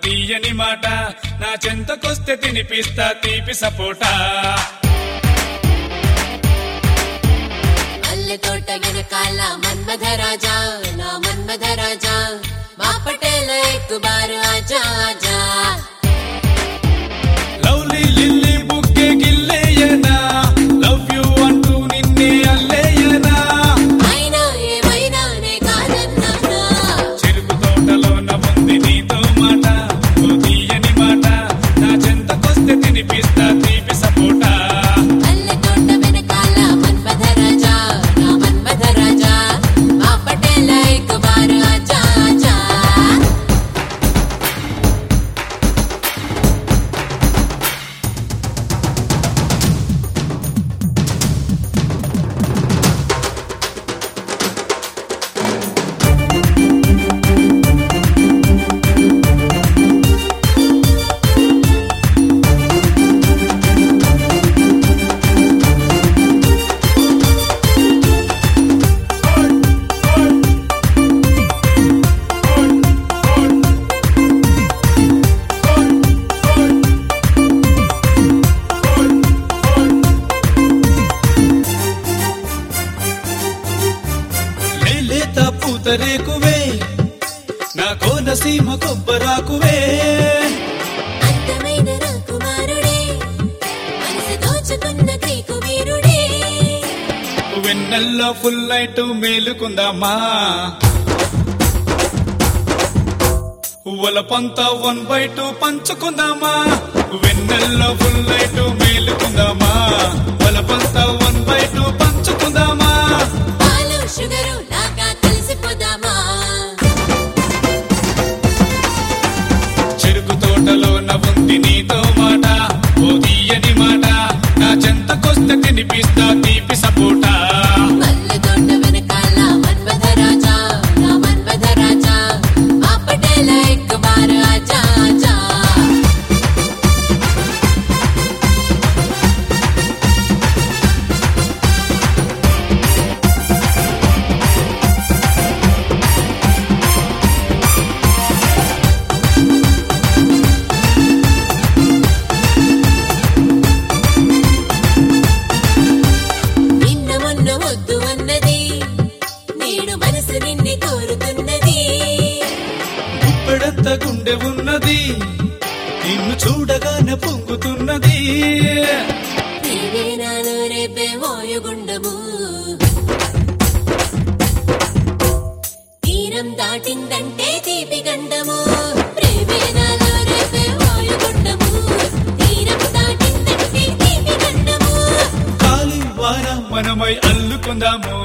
తీయని మాట నా చెంతకొస్తే తినిపిస్తా తీపి సపోటా మల్లె తోట వెనకాల మన్మథ రాజా నా మన్మథ రాజా మా పటేల ఎక్కు బారు ఆజా ఆజా లవ్లీ లిల్లీ బుక్కే గిల్లేయనా లవ్ యూ అంటూ నిన్నే అల్లేయనా అయినా ఏమైనా నే కాదన్నానా చెరుకు తోటలోన ఉంది నీతో మాట ఓ తీయని మాట నా చెంతకొస్తే తినిపిస్తా తీపి సపోటా మల్లె తోట వెనకాల మన్మథ రాజా నా మన్మథ రాజా మా పటేల ఎక్కు బారు ఆజా ఆజా లేలేత పూతరేకువే నా కోనసీమ కొబ్బరాకువే అందమైన రాకుమారుడే మనసు దోచుకున్న గ్రీకు వీరుడే వెన్నెల్లో ఫుల్ నైట్ మేలుకుందామా పొంత వన్ బై టూ పంచుకుందామా వెన్నెల్లో ఫుల్ నైట్ మేలుకుందామా పొంత వన్ బై టూ పంచుకుందామా పాలు షుగరు లాగా కలిసిపోదామా చెరుకు తోటలో నవ్వుంది నీతో మాట ఓ తీయని మాట నా చెంతకొస్తే తినిపిస్తా తీపి సపోటా మల్లె తోట వెనకాల మన్మథ రాజా నా మన్మథ రాజా మా పటేల ఎక్కు బారు ఆజా ఆజా నిన్న మొన్న వద్దు అన్నది నేడు మనసు నిన్నే కోరుతున్నది ఇప్పుడంత గుండె ఉన్నది నిన్ను చూడగానే పొంగుతున్నది నీవే నాలో రేపే మోయగుండము తీరం దాటిందంటే తీపి గండము ప్రేమే నాలో రేపే మోయగుండము తీరం దాటిందంటే తీపి గండము కాలి వాన మనమై అల్లుకుందాము